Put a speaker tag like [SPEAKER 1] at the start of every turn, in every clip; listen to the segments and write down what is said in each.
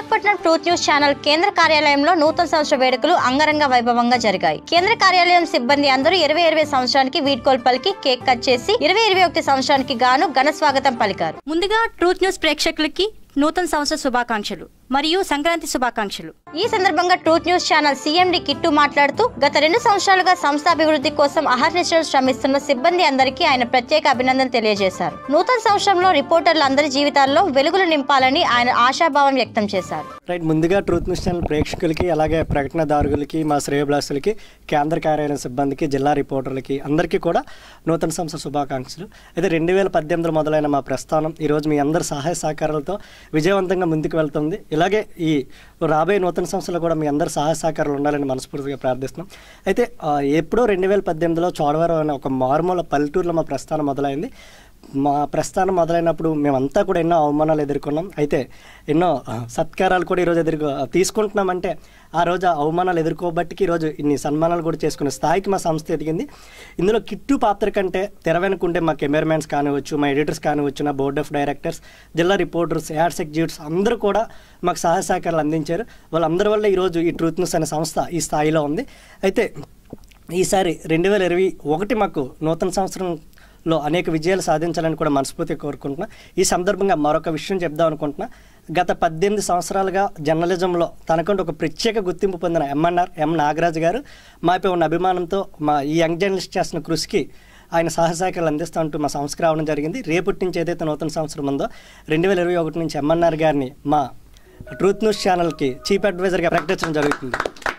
[SPEAKER 1] Visakhapatnam truth news channel కేంద్ర కార్యాలయంలో నూతన సంవత్సర వేడుకలు అంగరంగ వైభవంగా జరిగాయి కేంద్ర కార్యాలయం సిబ్బంది అందరూ ఇరవై ఇరవై సంవత్సరానికి వీడ్కోలు పలికి కేక్ కట్ చేసి ఇరవై ఇరవై ఒకటి సంవత్సరానికి గాను ఘన స్వాగతం పలికారు ముందుగా ట్రూత్ న్యూస్ ప్రేక్షకులకి నూతన సంవత్సర శుభాకాంక్షలు మరియు సంక్రాంతి శుభాకాంక్షలు ఈ సందర్భంగా truth news channel CMD Kittu మాట్లాడుతూ గత రెండు సంవత్సరాలుగా సంస్థ అభివృద్ధి కోసం అహర్నిశలు శ్రమిస్తున్న సిబ్బంది అందరికీ ఆయన ప్రత్యేక అభినందన తెలియజేశారు నూతన సంవత్సరంలో రిపోర్టర్ల అందరి జీవితాల్లో వెలుగులు నింపాలని ఆయన ఆశాభావం వ్యక్తం చేశారు
[SPEAKER 2] రైట్ ముందుగా ట్రూత్ న్యూస్ ఛానల్ ప్రేక్షకులకి అలాగే ప్రకటనదారులకి మా శ్రేయభిలాసులకి కేంద్ర కార్యాలయం సిబ్బందికి జిల్లా రిపోర్టర్లకి అందరికీ కూడా నూతన సంవత్సర శుభాకాంక్షలు అయితే రెండు వేల పద్దెనిమిదిలో మొదలైన మా ప్రస్థానం ఈరోజు మీ అందరి సహాయ సహకారాలతో విజయవంతంగా ముందుకు వెళ్తుంది ఇలాగే ఈ రాబోయే నూతన సంవత్సరంలో కూడా మీ అందరి సహాయ సహకారాలు ఉండాలని మనస్ఫూర్తిగా ప్రార్థిస్తున్నాం అయితే ఆ, ఎప్పుడో రెండు వేల పద్దెనిమిదిలో చోడవరం అనే ఒక మారుమూల పల్లెటూరులో మా ప్రస్థానం మొదలైంది మా ప్రస్థానం మొదలైనప్పుడు మేమంతా కూడా ఎన్నో అవమానాలు ఎదుర్కొన్నాం అయితే ఎన్నో ఆ, సత్కారాలు కూడా ఈరోజు ఎదుర్కొ తీసుకుంటున్నామంటే ఆ రోజు ఆ అవమానాలు ఎదుర్కోబట్టికి ఈరోజు ఇన్ని సన్మానాలు కూడా చేసుకునే స్థాయికి మా సంస్థ ఎదిగింది ఇందులో కిట్టు పాత్ర కంటే తెర వెనుకుంటే మా కెమెరామెన్స్ కానివచ్చు మా ఎడిటర్స్ కానివచ్చు నా బోర్డ్ ఆఫ్ డైరెక్టర్స్ జిల్లా రిపోర్టర్స్ యాడ్స్ ఎగ్జిక్యూటివ్స్ అందరూ కూడా మాకు సహాయ సహకారాలు అందించారు వాళ్ళందరి వల్ల ఈరోజు ఈ ట్రూత్ న్యూస్ అనే సంస్థ ఈ స్థాయిలో ఉంది అయితే ఈసారి రెండు వేల ఇరవై ఒకటి మాకు నూతన సంవత్సరంలో అనేక విజయాలు సాధించాలని కూడా మనస్ఫూర్తిగా కోరుకుంటున్నా ఈ సందర్భంగా మరొక విషయం చెప్దాం అనుకుంటున్నా గత పద్దెనిమిది సంవత్సరాలుగా జర్నలిజంలో తనకంటూ ఒక ప్రత్యేక గుర్తింపు పొందిన ఎంఎన్ఆర్ ఎం నాగరాజు గారు మాపై ఉన్న అభిమానంతో మా ఈ యంగ్ జర్నలిస్ట్ చేస్తున్న కృషికి ఆయన సహసహకారాలు అందిస్తూ అంటూ మా సంస్థకు రావడం జరిగింది రేపటి నుంచి ఏదైతే నూతన సంవత్సరం ఉందో రెండు వేల ఇరవై ఒకటి నుంచి ఎంఎన్ఆర్ గారిని మా ట్రూత్ న్యూస్ ఛానల్కి చీఫ్ అడ్వైజర్గా ప్రకటించడం జరుగుతుంది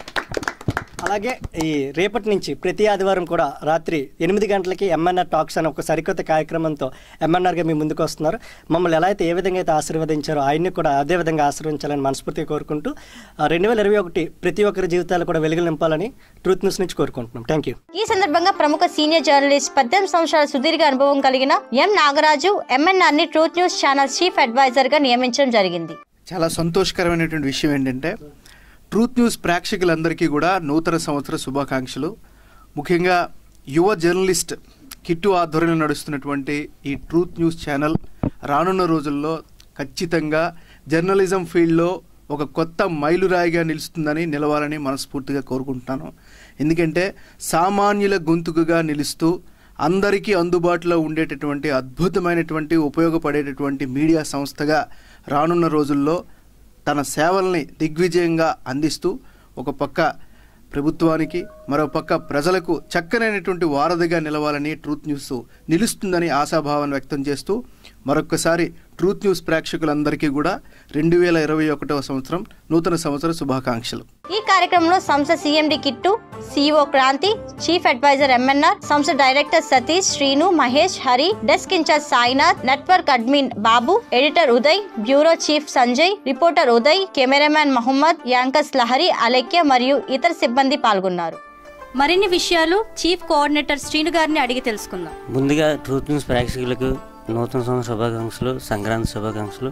[SPEAKER 2] అలాగే ఈ రేపటి నుంచి ప్రతి ఆదివారం కూడా రాత్రి ఎనిమిది గంటలకి ఎంఎన్ఆర్ టాక్స్ అనే ఒక సరికొత్త కార్యక్రమంతో ఎంఎన్ఆర్గా మీ ముందుకు వస్తున్నారు మమ్మల్ని ఎలా అయితే ఏ విధంగా అయితే ఆశీర్వదించారో ఆయన్ని కూడా అదే విధంగా ఆశీర్వదించాలని మనస్ఫూర్తిగా కోరుకుంటూ రెండు వేల ఇరవై ఒకటి ప్రతి ఒక్కరి జీవితాలు కూడా వెలుగులు నింపాలని ట్రూత్ న్యూస్ నుంచి కోరుకుంటున్నాం థ్యాంక్ యూ
[SPEAKER 1] ఈ సందర్భంగా ప్రముఖ సీనియర్ జర్నలిస్ట్ పద్దెనిమిది సంవత్సరాల సుదీర్ఘ అనుభవం కలిగిన ఎం నాగరాజు ఎంఎన్ఆర్ ని truth news channel chief advisor గా నియమించడం జరిగింది
[SPEAKER 3] చాలా సంతోషకరమైనటువంటి విషయం ఏంటంటే ట్రూత్ న్యూస్ ప్రేక్షకులందరికీ కూడా నూతన సంవత్సర శుభాకాంక్షలు ముఖ్యంగా యువ జర్నలిస్ట్ కిట్టు ఆధ్వర్యంలో నడుస్తున్నటువంటి ఈ ట్రూత్ న్యూస్ ఛానల్ రానున్న రోజుల్లో ఖచ్చితంగా జర్నలిజం ఫీల్డ్లో ఒక కొత్త మైలురాయిగా నిలుస్తుందని నిలవాలని మనస్ఫూర్తిగా కోరుకుంటున్నాను ఎందుకంటే సామాన్యుల గొంతుకుగా నిలుస్తూ అందరికీ అందుబాటులో ఉండేటటువంటి అద్భుతమైనటువంటి ఉపయోగపడేటటువంటి మీడియా సంస్థగా రానున్న రోజుల్లో తన సేవల్ని దిగ్విజయంగా అందిస్తూ ఒక పక్క ప్రభుత్వానికి మరో పక్క ప్రజలకు చక్కనైనటువంటి వారధిగా నిలవాలని ట్రూత్ న్యూస్ నిలుస్తుందని ఆశాభావాన్ని వ్యక్తం చేస్తూ మరొక్కసారి ట్రూత్ న్యూస్ ప్రేక్షకులందరికీ కూడా రెండు వేల ఇరవై ఒకటవ సంవత్సరం నూతన సంవత్సర శుభాకాంక్షలు
[SPEAKER 1] ఈ కార్యక్రమంలో సంస్థ CMD Kittu CEO Kranthi chief advisor MNR సంస్థ director Satish Srinu Mahesh Hari desk in charge Sainath network admin Babu editor Uday bureau chief Sanjay reporter Uday cameraman Mohammed anchors Lahari Alekhya మరియు ఇతర సిబ్బంది పాల్గొన్నారు మరిన్ని విషయాలు చీఫ్ కోఆర్డినేటర్ శ్రీను గారిని అడిగి తెలుసుకుందాం
[SPEAKER 4] ముందుగా ట్రూత్ న్యూస్ ప్రేక్షకులకు నూతన సంవత్సర శుభాకాంక్షలు సంక్రాంతి శుభాకాంక్షలు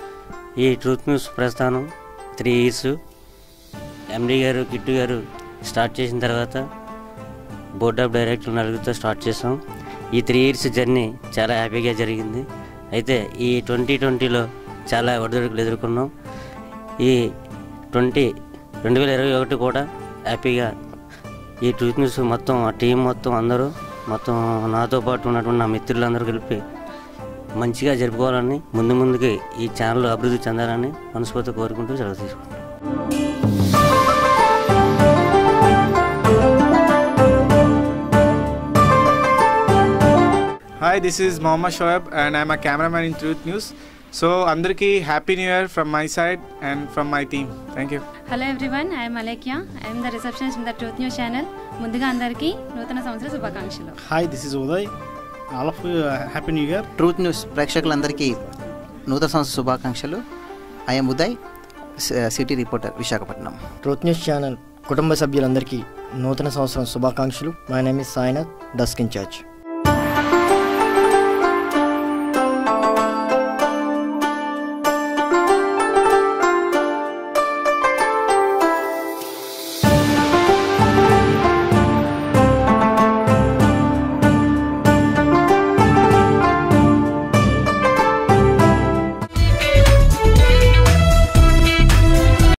[SPEAKER 4] ఈ ట్రూత్ న్యూస్ ప్రస్థానం త్రీ ఇయర్స్ ఎండి గారు కిట్టు గారు స్టార్ట్ చేసిన తర్వాత బోర్డ్ ఆఫ్ డైరెక్టర్ నలుగురితో స్టార్ట్ చేసాం ఈ త్రీ ఇయర్స్ జర్నీ చాలా హ్యాపీగా జరిగింది అయితే ఈ ట్వంటీ ట్వంటీలో చాలా ఒడిదుడుకులు ఎదుర్కొన్నాం ఈ ట్వంటీ రెండు వేల ఇరవై ఒకటి కూడా హ్యాపీగా ఈ ట్రూత్ న్యూస్ మొత్తం ఆ టీం మొత్తం అందరూ మొత్తం నాతో పాటు ఉన్నటువంటి నా మిత్రులందరూ కలిపి మంచిగా జరుపుకోవాలని ముందు ముందుకి ఈ ఛానల్ అభివృద్ధి చెందాలని మనస్ఫూర్తి కోరుకుంటూ సెలవు తీసుకుంటాను
[SPEAKER 5] Hi, this is Mohammad Shoaib and I'm a cameraman in Truth News. So, అందరికీ happy new year from my side and from my team thank you
[SPEAKER 6] hello everyone I'm Alekhya I'm the receptionist in the truth news channel ముందుగా అందరికీ నూతన సంవత్సర శుభాకాంక్షలు
[SPEAKER 7] hi this is Uday all of happy new year
[SPEAKER 8] truth news ప్రేక్షకులందరికీ నూతన సంవత్సర శుభాకాంక్షలు I'm Uday స- city reporter Visakhapatnam
[SPEAKER 9] truth news channel కుటుంబ సభ్యులందరికీ నూతన సంవత్సరం శుభాకాంక్షలు my name is Sainath desk incharge